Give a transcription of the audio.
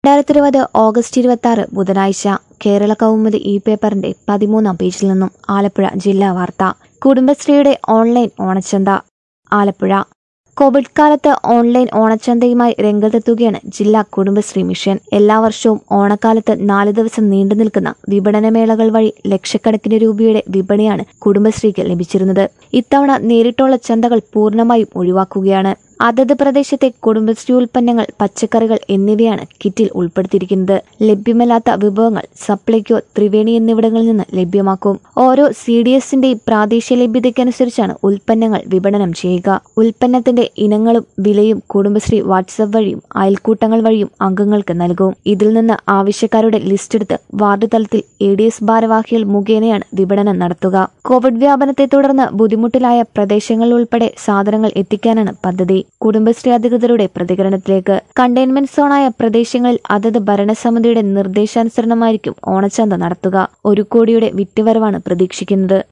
രണ്ടായിരത്തി ഇരുപത് ഓഗസ്റ്റ് ഇരുപത്തി ആറ് ബുധനാഴ്ച കേരള കൗമുദി ഇ പേപ്പറിന്റെ പതിമൂന്നാം പേജിൽ നിന്നും ആലപ്പുഴ ജില്ലാ വാർത്ത കുടുംബശ്രീയുടെ ഓൺലൈൻ ഓണച്ചന്ത ആലപ്പുഴ കോവിഡ് കാലത്ത് ഓൺലൈൻ ഓണച്ചന്തയുമായി രംഗത്തെത്തുകയാണ് ജില്ലാ കുടുംബശ്രീ മിഷൻ എല്ലാ വർഷവും ഓണക്കാലത്ത് നാല് ദിവസം നീണ്ടു നിൽക്കുന്ന വിപണനമേളകൾ വഴി ലക്ഷക്കണക്കിന് രൂപയുടെ വിപണിയാണ് കുടുംബശ്രീക്ക് ലഭിച്ചിരുന്നത് ഇത്തവണ നേരിട്ടുള്ള ചന്തകൾ പൂർണ്ണമായും ഒഴിവാക്കുകയാണ് അതത് പ്രദേശത്തെ കുടുംബശ്രീ ഉൽപ്പന്നങ്ങൾ പച്ചക്കറികൾ എന്നിവയാണ് കിറ്റിൽ ഉൾപ്പെടുത്തിയിരിക്കുന്നത് ലഭ്യമല്ലാത്ത വിഭവങ്ങൾ സപ്ലൈകോ ത്രിവേണി എന്നിവിടങ്ങളിൽ നിന്ന് ലഭ്യമാക്കും ഓരോ സി ഡി എസിന്റെയും പ്രാദേശിക ലഭ്യതയ്ക്കനുസരിച്ചാണ് ഉൽപ്പന്നങ്ങൾ വിപണനം ചെയ്യുക ഉൽപ്പന്നത്തിന്റെ ഇനങ്ങളും വിലയും കുടുംബശ്രീ വാട്സപ്പ് വഴിയും അയൽക്കൂട്ടങ്ങൾ വഴിയും അംഗങ്ങൾക്ക് നൽകും ഇതിൽ നിന്ന് ആവശ്യക്കാരുടെ ലിസ്റ്റ് എടുത്ത് വാർഡ് തലത്തിൽ എ ഡി എസ് ഭാരവാഹികൾ മുഖേനയാണ് വിപണനം നടത്തുക കോവിഡ് വ്യാപനത്തെ തുടർന്ന് ബുദ്ധിമുട്ടിലായ പ്രദേശങ്ങളിൽ ഉൾപ്പെടെ സാധനങ്ങൾ എത്തിക്കാനാണ് പദ്ധതി കുടുംബശ്രീ അധികൃതരുടെ പ്രതികരണത്തിലേക്ക് കണ്ടെയ്ൻമെന്റ് സോണായ പ്രദേശങ്ങളിൽ അതത് ഭരണസമിതിയുടെ നിർദ്ദേശാനുസരണമായിരിക്കും ഓണച്ചന്ത നടത്തുക ഒരു കോടിയുടെ വിറ്റുവരവാണ് പ്രതീക്ഷിക്കുന്നത്